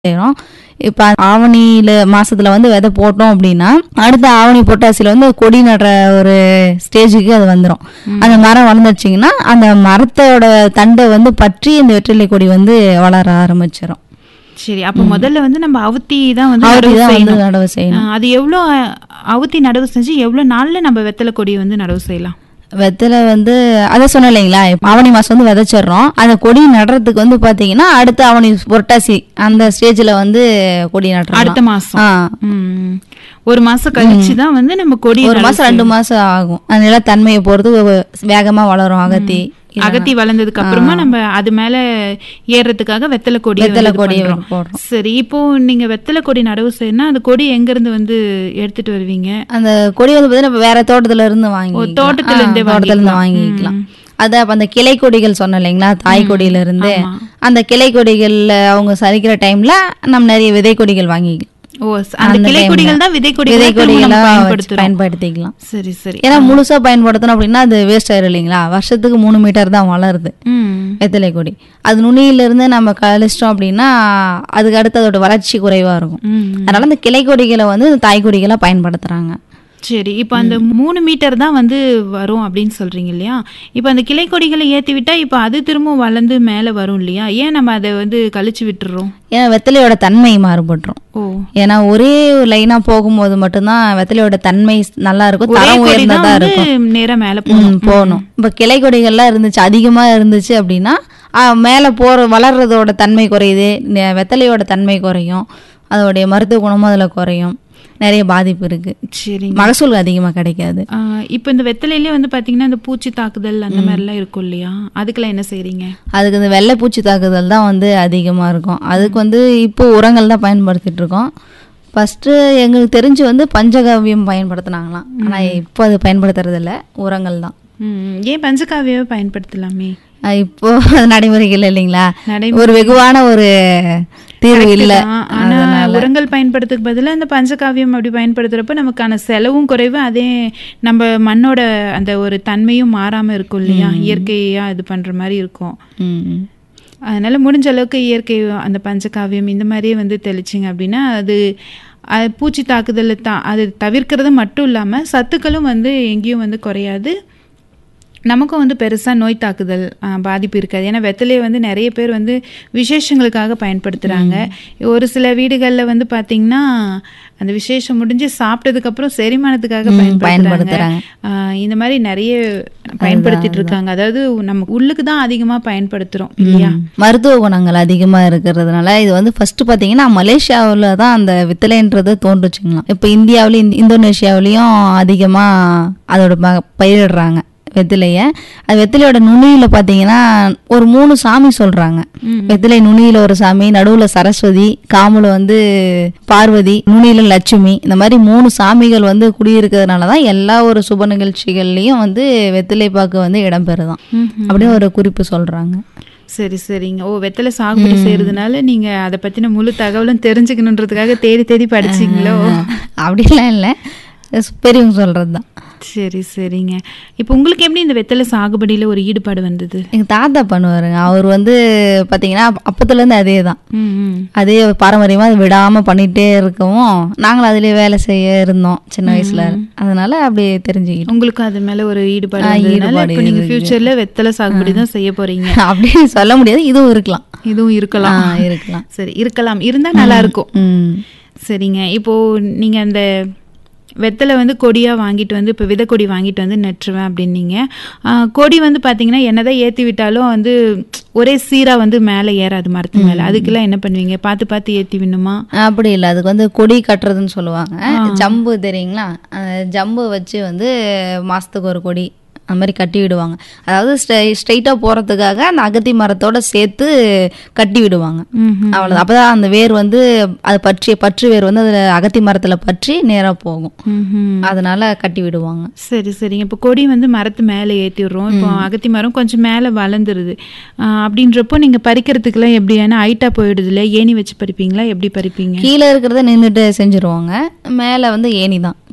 செய்கிறோம் இப்போ ஆவணியில் மாசத்துல வந்து விதை போட்டோம் அப்படின்னா அடுத்த ஆவணி பொட்டாசியில் வந்து கொடி நடுற ஒரு ஸ்டேஜுக்கு அது வந்துடும் அந்த மரம் வளர்ந்துருச்சிங்கன்னா அந்த மரத்தோட தண்டை வந்து பற்றி இந்த வெற்றிலை கொடி வந்து வளர ஆரம்பிச்சிடும் சரி அப்ப முதல்ல வந்து நம்ம அவுத்தி தான் வந்து அவருக்கு நடவு தான் வந்து செய்யணும் நடவு செய்யணும் ஆ, அது எவ்வளோ அ, அவுத்தி நடவு செஞ்சு எவ்வளோ நாள்ல நம்ம வெத்தலை கொடி வந்து நடவு செய்யலாம் வெத்தலை வந்து அதை சொன்னேன் இல்லைங்களா இப்ப ஆவணி மாசம் வந்து விதைச்சிடுறோம் அந்த கொடி நடுறதுக்கு வந்து பாத்தீங்கன்னா அடுத்த ஆவணி புரட்டாசி அந்த ஸ்டேஜ்ல வந்து கொடி நடுறோம் அடுத்த மாசம் ஆ ம். ஒரு மாசம் கழிச்சு தான் வந்து நம்ம கொடி ஒரு மாசம் ரெண்டு மாசம் ஆகும் அந்த நிலத்தன்மையை பொறுத்து வேகமா வளரும் அகத்தி அகத்தி வளர்ந்ததுக்கு அப்புறமா நம்ம அது மேல ஏறுறதுக்காக வெத்தலை கொடி வெத்தலை கொடியை போடுறோம் சரி இப்போ நீங்க வெத்தலை கொடி நடவு செய்யணும்னா அந்த கொடி எங்க இருந்து வந்து எடுத்துட்டு வருவீங்க அந்த கொடி வந்து பாத்தீங்கன்னா இப்ப வேற தோட்டத்துல இருந்து வாங்கி தோட்டத்துல இருந்தே தோட்டத்துல இருந்து வாங்கிக்கலாம் அது அப்ப அந்த கிளை கொடிகள் சொன்னேன் இல்லைங்களா தாய் கொடியில இருந்து அந்த கிளை கொடிகள்ல அவங்க சரிக்கிற டைம்ல நம்ம நிறைய விதை கொடிகள் வாங்கிக்கலாம் ஓ ச- அந்த கிளை கொடிகள் தான் விதை விதை கொடிகள் கொடிகளா வச்சு பயன்படுத்துறோம் பயன்படுத்திக்கலாம் சரி சரி ஏன்னா முழுசா பயன்படுத்தணும் அப்படின்னா அது வேஸ்ட் ஆயிரும் இல்லைங்களா வருஷத்துக்கு மூணு மீட்டர் தான் வளருது ம் வெத்தலை கொடி அது நுனியில இருந்து நம்ம கழிச்சிட்டோம் அப்படின்னா அதுக்கு அடுத்து அதோட வளர்ச்சி குறைவா இருக்கும் ம் அதனால அந்த கிளை கொடிகளை வந்து தாய் கொடிகளா பயன்படுத்துறாங்க சரி இப்போ அந்த மூணு மீட்டர் தான் வந்து வரும் அப்படின்னு சொல்றீங்க இல்லையா இப்போ அந்த கிளை கொடிகளை ஏத்தி விட்டா இப்போ அது திரும்ப வளர்ந்து மேலே வரும் இல்லையா ஏன் நம்ம அதை வந்து கழிச்சு விட்டுறோம் ஏன்னா வெத்தலையோட தன்மை மாறுபட்டுரும் ஓ ஏன்னா ஒரே லைனா போகும்போது மட்டும்தான் வெத்தலையோட தன்மை நல்லா இருக்கும் ஒரே தரம் கொடி தான் உயர்ந்ததா வந்து இருக்கும் நேரா மேலே போகணும் ம், போகணும் இப்ப கிளை கொடிகள்லாம் இருந்துச்சு அதிகமா இருந்துச்சு அப்படின்னா ஆ, மேல போற வளர்றதோட தன்மை குறையுது நெ- வெத்தலையோட தன்மை குறையும் அதோடைய மருத்துவ குணமும் அதுல குறையும் நிறைய பாதிப்பு இருக்கு சரிங்க மகசூல் அதிகமா கிடைக்காது ஆஹ் இப்போ இந்த வெத்தலையிலே வந்து பாத்தீங்கன்னா இந்த பூச்சி தாக்குதல் அந்த மாதிரிலாம் இருக்கும் இல்லையா அதுக்கெல்லாம் என்ன செய்றீங்க அதுக்கு இந்த வெள்ளைப்பூச்சி தாக்குதல் தான் வந்து அதிகமா இருக்கும் அதுக்கு வந்து இப்போ உரங்கள் தான் பயன்படுத்திட்டு இருக்கோம் ஃபர்ஸ்ட் எங்களுக்கு தெரிஞ்சு வந்து பஞ்சகவ்யம் பயன்படுத்தினாங்களாம் ஆனா இப்போ அது பயன்படுத்துறது இல்ல உரங்கள் தான் ம், ஏன் பஞ்சகாவியாவை பயன்படுத்தலாமே ஆஹ் இப்போ அது நடைமுறைகள் இல்லைங்களா நடைமுறை ஒரு வெகுவான ஒரு தீர்வு இல்ல தான். ஆனா உரங்கள் பயன்படுத்துறதுக்கு பதிலா இந்த பஞ்சகாவியம் அப்படி பயன்படுத்துறப்ப நமக்கான செலவும் குறைவு அதே நம்ம மண்ணோட அந்த ஒரு தன்மையும் மாறாம இருக்கும் இல்லையா இயற்கையா இது பண்ற மாதிரி இருக்கும் ம். அதனால முடிஞ்ச அளவுக்கு இயற்கை அந்த பஞ்சகாவியம் இந்த மாதிரியே வந்து தெளிச்சிங்க அப்படின்னா அது அது பூச்சி தாக்குதலை தான் அது தவிர்க்கிறது மட்டும் இல்லாமல் சத்துக்களும் வந்து எங்கேயும் வந்து குறையாது நமக்கும் வந்து பெருசாக நோய் தாக்குதல் ஆ, பாதிப்பு இருக்காது ஏன்னா வெத்தலையை வந்து நிறைய பேர் வந்து விசேஷங்களுக்காக பயன்படுத்துகிறாங்க ஒரு சில வீடுகளில் வந்து பார்த்திங்கன்னா அந்த விசேஷம் முடிஞ்சு சாப்பிட்டதுக்கப்புறம் செரிமானத்துக்காக பயன்படுத்துகிறாங்க பயன்படுத்துறாங்க இந்த மாதிரி நிறைய பயன்படுத்திட்டு இருக்காங்க அதாவது நம்ம உள்ளுக்கு தான் அதிகமாக பயன்படுத்துகிறோம் இல்லையா மருத்துவ குணங்கள் அதிகமா இருக்கிறதுனால இது வந்து ஃபர்ஸ்ட் பாத்தீங்கன்னா மலேசியாவுல தான் அந்த வித்தலைன்றது தோன்றுச்சுங்களாம் இப்போ இந்தியாவிலையும் இந்தோனேஷியாவிலையும் அதிகமா அதோட ம- பயிரிடுறாங்க வெத்திலைய அது வெத்திலையோட நுனியில பாத்தீங்கன்னா ஒரு மூணு சாமி சொல்றாங்க வெத்திலை நுனியில ஒரு சாமி நடுவுல சரஸ்வதி காமுல வந்து பார்வதி நுனியில லட்சுமி இந்த மாதிரி மூணு சாமிகள் வந்து குடியிருக்கிறதுனால தான் எல்லா ஒரு சுப நிகழ்ச்சிகள்லயும் வந்து வெத்திலை பாக்கு வந்து இடம்பெறுதான் அப்படின்னு ஒரு குறிப்பு சொல்றாங்க சரி சரிங்க ஓ வெத்தலை சாகுபடி செய்யறதுனால நீங்க அதை பத்தின முழு தகவலும் தெரிஞ்சுக்கணுன்றதுக்காக தேடி தேடி படிச்சீங்களோ அப்படிலாம் இல்லை பெரியவங்க சொல்றது தான் சரி சரிங்க இப்போ உங்களுக்கு எப்படி இந்த வெத்தலை சாகுபடியில ஒரு ஈடுபாடு வந்தது எங்க தாத்தா பண்ணுவாருங்க அவர் வந்து பாத்தீங்கன்னா அப்பத்துல இருந்து அதே தான் ம், ம். அதே பாரம்பரியமா அது விடாம பண்ணிட்டே இருக்கவும் நாங்களும் அதுலயே வேலை செய்ய இருந்தோம் சின்ன வயசுல அதனால அப்படியே தெரிஞ்சுக்கிட்டோம் உங்களுக்கு அது மேல ஒரு ஈடுபாடு ஆ, வந்ததுனால ஈடுபாடு இப்போ நீங்க ஃபியூச்சர்ல வெத்தலை சாகுபடி தான் செய்ய போறீங்க அப்படின்னு சொல்ல முடியாது இதுவும் இருக்கலாம் இதுவும் ஆ, இருக்கலாம் இருக்கலாம் சரி இருக்கலாம் இருந்தா நல்லா இருக்கும் ம் சரிங்க இப்போ நீங்க அந்த வெத்தலை வந்து கொடியாக வாங்கிட்டு வந்து இப்போ விதை கொடி வாங்கிட்டு வந்து நட்டுருவேன் அப்படின்னீங்க ஆ, கொடி வந்து பார்த்தீங்கன்னா என்னதான் ஏற்றி விட்டாலும் வந்து ஒரே சீராக வந்து மேலே ஏறாது மரத்து மேலே அதுக்கெல்லாம் என்ன பண்ணுவீங்க பார்த்து பார்த்து ஏற்றி விடணுமா அப்படி இல்லை அதுக்கு வந்து கொடி கட்டுறதுன்னு சொல்லுவாங்க ஜம்பு தெரியுங்களா அந்த ஜம்பு வச்சு வந்து மாசத்துக்கு ஒரு கொடி அந்த மாதிரி கட்டி விடுவாங்க அதாவது ஸ்ட்ரைட்டாக போகிறதுக்காக அந்த அகத்தி மரத்தோட சேர்த்து கட்டி விடுவாங்க ம்ஹும். அவ்வளோதான் அப்பதான் அந்த வேர் வந்து அது பற்றி பற்று வேர் வந்து அதில் அகத்தி மரத்தில் பற்றி நேராக போகும் ம்ஹும். அதனால கட்டி விடுவாங்க சரி சரிங்க இப்போ கொடி வந்து மரத்து மேலே ஏற்றி விடுறோம் இப்போ அகத்தி மரம் கொஞ்சம் மேலே வளர்ந்துருது ஆ, அப்படின்றப்போ நீங்கள் பறிக்கிறதுக்கெல்லாம் எப்படி ஏன்னா ஹைட்டாக போயிடுது இல்லை ஏணி வச்சு பறிப்பீங்களா எப்படி பறிப்பீங்க கீழே இருக்கிறத நின்றுட்டு செஞ்சுருவாங்க மேலே வந்து ஏணி தான்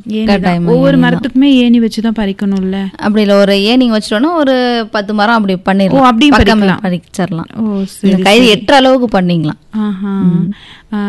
ஏனி தான். கட்டாயமா ஒவ்வொரு ஏனி தான். மரத்துக்குமே ஏணி வச்சு தான் பறிக்கணும்ல அப்படி இல்லை ஒரு ஏனிங் வச்சிட்டோன்னா ஒரு பத்து மரம் அப்படி ஓ, பண்ணிடலாம் அப்படியும் பக்கமே பறிக்கலாம். பறிச்சிடலாம் ஓ இந்த சரி கயிறு எட்டுற அளவுக்கு பண்ணிக்கலாம் ஆஹா ஆ,